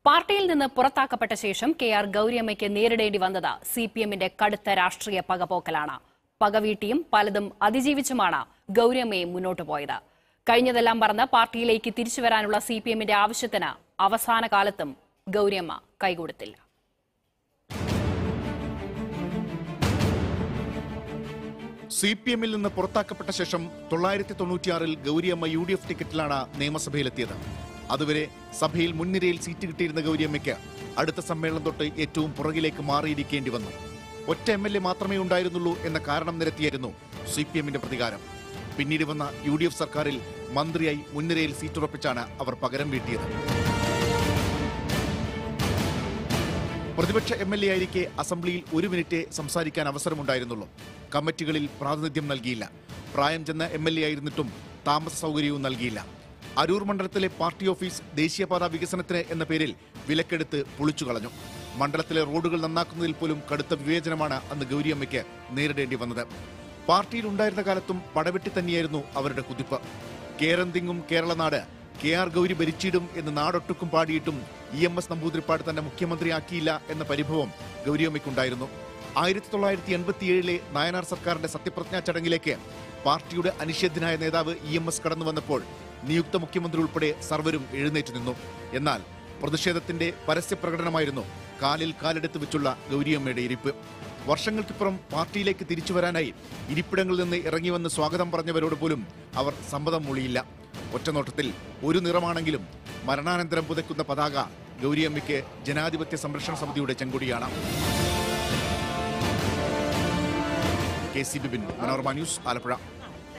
പാർട്ടിയിൽ നിന്ന് പുറത്താക്കപ്പെട്ട ശേഷം കെ ആർ ഗൌരിയമ്മയ്ക്ക് നേരിടേണ്ടി വന്നത് സി പി എമ്മിന്റെ കടുത്ത രാഷ്ട്രീയ പകപോക്കലാണ് പകവീട്ടിയും പലതും അതിജീവിച്ചുമാണ് ഗൌരിയമ്മയെ മുന്നോട്ട് പോയത് കഴിഞ്ഞതെല്ലാം മറന്ന് പാർട്ടിയിലേക്ക് തിരിച്ചുവരാനുള്ള സി പി എമ്മിന്റെ ആവശ്യത്തിന് അവസാന കാലത്തും ഗൌരിയമ്മ കൈകൊടുത്തില്ല സി പി എമ്മിൽ നിന്ന് പുറത്താക്കപ്പെട്ട ശേഷം തൊള്ളായിരത്തി തൊണ്ണൂറ്റിയാറിൽ ഗൗരിയമ്മ യു ഡി എഫ് ടിക്കറ്റിലാണ് നിയമസഭയിലെത്തിയത് അതുവരെ സഭയിൽ മുൻനിരയിൽ സീറ്റ് കിട്ടിയിരുന്ന ഗൗരിയമ്മയ്ക്ക് അടുത്ത സമ്മേളനം തൊട്ട് ഏറ്റവും പുറകിലേക്ക് മാറിയിരിക്കേണ്ടി വന്നു ഒറ്റ എം എൽ എ മാത്രമേ ഉണ്ടായിരുന്നുള്ളൂ എന്ന കാരണം നിരത്തിയായിരുന്നു സി പി എമ്മിന്റെ പ്രതികാരം പിന്നീട് വന്ന യു ഡി എഫ് സർക്കാരിൽ മന്ത്രിയായി മുൻനിരയിൽ സീറ്റ് ഉറപ്പിച്ചാണ് അവർ പകരം വീട്ടിയത് പ്രതിപക്ഷ എം എൽ എ ആയിരിക്കെ അസംബ്ലിയിൽ ഒരു മിനിറ്റ് സംസാരിക്കാൻ അവസരമുണ്ടായിരുന്നുള്ളൂ കമ്മിറ്റികളിൽ പ്രാതിനിധ്യം നൽകിയില്ല പ്രായം ചെന്ന എം എൽ എ ആയിരുന്നിട്ടും താമസ സൗകര്യവും നൽകിയില്ല അരൂർ മണ്ഡലത്തിലെ പാർട്ടി ഓഫീസ് ദേശീയപാത വികസനത്തിന് എന്ന പേരിൽ വിലക്കെടുത്ത് പൊളിച്ചു കളഞ്ഞു മണ്ഡലത്തിലെ റോഡുകൾ നന്നാക്കുന്നതിൽ പോലും കടുത്ത വിവേചനമാണ് അന്ന് ഗൗരിയമ്മയ്ക്ക് നേരിടേണ്ടി വന്നത് പാർട്ടിയിൽ ഉണ്ടായിരുന്ന കാലത്തും പടവെട്ടി തന്നെയായിരുന്നു അവരുടെ കുതിപ്പ് കേരന്തിങ്ങും കേരളനാട് കെ ആർ ഗൗരി ഭരിച്ചിടും എന്ന് നാടൊട്ടുക്കും പാടിയിട്ടും ഇ എം എസ് നമ്പൂതിരിപ്പാട് തന്നെ മുഖ്യമന്ത്രിയാക്കിയില്ല എന്ന പരിഭവം ഗൗരിയമ്മയ്ക്കുണ്ടായിരുന്നു ആയിരത്തി തൊള്ളായിരത്തി എൺപത്തിയേഴിലെ നായനാർ സർക്കാരിന്റെ സത്യപ്രതിജ്ഞാ ചടങ്ങിലേക്ക് പാർട്ടിയുടെ അനിഷേധ്യനായ നേതാവ് ഇ എം എസ് കടന്നു വന്നപ്പോൾ നിയുക്ത മുഖ്യമന്ത്രി ഉൾപ്പെടെ സർവരും എഴുന്നേറ്റ് നിന്നു എന്നാൽ പ്രതിഷേധത്തിന്റെ പരസ്യ പ്രകടനമായിരുന്നു കാലിൽ കാലെടുത്ത് വെച്ചുള്ള ഗൗരിയമ്മയുടെ ഇരിപ്പ് വർഷങ്ങൾക്കിപ്പുറം പാർട്ടിയിലേക്ക് തിരിച്ചു വരാനായി ഇരിപ്പിടങ്ങളിൽ നിന്ന് ഇറങ്ങി വന്ന് സ്വാഗതം പറഞ്ഞവരോട് പോലും അവർ സമ്മതം മൊഴിയില്ല ഒറ്റനോട്ടത്തിൽ ഒരു നിറമാണെങ്കിലും മരണാനന്തരം പുതയ്ക്കുന്ന പതാക ഗൗരിയമ്മയ്ക്ക് ജനാധിപത്യ സംരക്ഷണ സമിതിയുടെ ചെങ്കൊടിയാണ് K C Bibin Manorama news Alappuzha